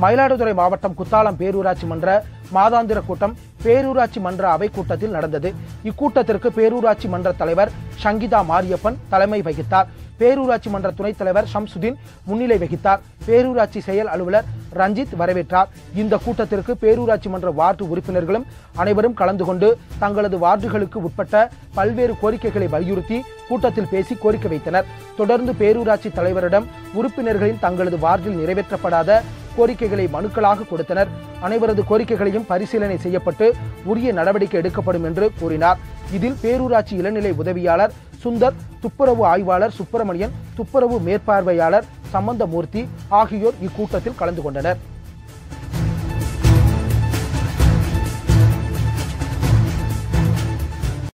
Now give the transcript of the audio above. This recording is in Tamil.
மயிலாடுதுறை மாவட்டம் குத்தாலம் பேரூராட்சி மன்ற மாதாந்திர கூட்டம் பேரூராட்சி மன்ற அவை கூட்டத்தில் நடந்தது இக்கூட்டத்திற்கு பேரூராட்சி மன்ற தலைவர் சங்கீதா மாரியப்பன் தலைமை வகித்தார் பேரூராட்சி மன்ற துணைத் தலைவர் ஷம்சுதீன் முன்னிலை வகித்தார் பேரூராட்சி செயல் அலுவலர் ரஞ்சித் வரவேற்றார் இந்த கூட்டத்திற்கு பேரூராட்சி மன்ற வார்டு உறுப்பினர்களும் அனைவரும் கலந்து கொண்டு தங்களது வார்டுகளுக்கு உட்பட்ட பல்வேறு கோரிக்கைகளை வலியுறுத்தி கூட்டத்தில் பேசி கோரிக்கை வைத்தனர் தொடர்ந்து பேரூராட்சி தலைவரிடம் உறுப்பினர்களின் தங்களது வார்டில் நிறைவேற்றப்படாத கோரிக்கைகளை மனுக்களாக கொடுத்தனர் அனைவரது கோரிக்கைகளையும் பரிசீலனை செய்யப்பட்டு உரிய நடவடிக்கை எடுக்கப்படும் என்று கூறினார் இதில் பேரூராட்சி இளநிலை உதவியாளர் சுந்தர் துப்புரவு ஆய்வாளர் சுப்பிரமணியன் துப்புரவு மேற்பார்வையாளர் சம்பந்தமூர்த்தி ஆகியோர் இக்கூட்டத்தில் கலந்து கொண்டனர்